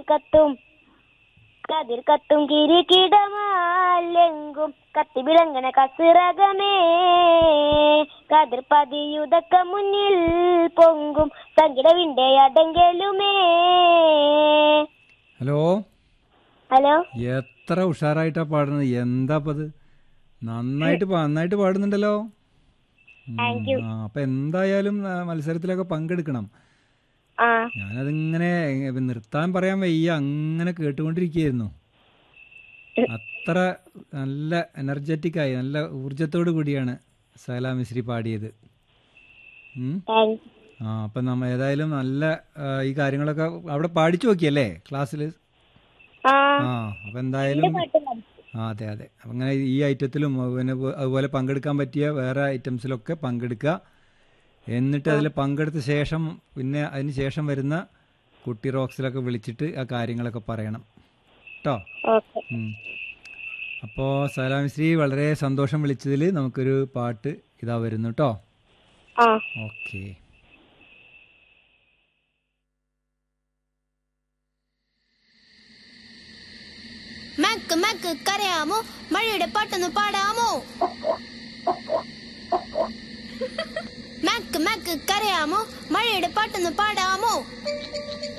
കത്തും കതിർ കത്തും കിരികിടമാലെങ്കും കത്തി വിളങ്ങണ കസിറകമേ കതിർ പതിയുതക്ക മുന്നിൽ പൊങ്കും സങ്കിടവിന്റെ അതെങ്കലുമേ ഹലോ ഹലോ എത്ര ഉഷാറായിട്ടാ പാടുന്നത് എന്താ അത് നന്നായിട്ട് പാ- നന്നായിട്ട് പാടുന്നുണ്ടല്ലോ ഉം, ആ അപ്പൊ എന്തായാലും ആ, മത്സരത്തിലൊക്കെ പങ്കെടുക്കണം ആ ഞാനതിങ്ങനെ ഏ, നിർത്താൻ പറയാൻ വയ്യ അങ്ങനെ കേട്ടുകൊണ്ടിരിക്കുകയായിരുന്നു അത്ര നല്ല എനർജറ്റിക് ആയി നല്ല ഊർജത്തോടു കൂടിയാണ് സലാ മിശ്രി പാടിയത് ഉം. താങ്ക് ആ അപ്പം നമ്മ ഏതായാലും നല്ല ആ, ഈ കാര്യങ്ങളൊക്കെ അവിടെ പാടിച്ചു നോക്കിയല്ലേ ക്ലാസ്സിൽ ആ ആ അപ്പം എന്തായാലും പാട്ട് പാടി. ആ അതെ അതെ അപ്പം അങ്ങനെ ഈ ഐറ്റത്തിലും പിന്നെ പോ- അതുപോലെ പങ്കെടുക്കാൻ പറ്റിയ വേറെ ഐറ്റംസിലൊക്കെ പങ്കെടുക്കുക എന്നിട്ട് അതിൽ പങ്കെടുത്ത ശേഷം പിന്നെ അതിന് ശേഷം വരുന്ന കുട്ടി റോക്സിലൊക്കെ വിളിച്ചിട്ട് ആ കാര്യങ്ങളൊക്കെ പറയണം കേട്ടോ ഓക്കെ അപ്പോൾ സലാമിശ്രീ വളരെ സന്തോഷം വിളിച്ചതിൽ നമുക്കൊരു പാട്ട് ഇതാ വരുന്നു കേട്ടോ ആ ഓക്കെ മക്ക് മക്ക് കരയാമോ മഴയുടെ പാട്ടൊന്ന് പാടാമോ മക്ക് മക്ക് കരയാമോ മഴയുടെ പാട്ടൊന്ന് പാടാമോ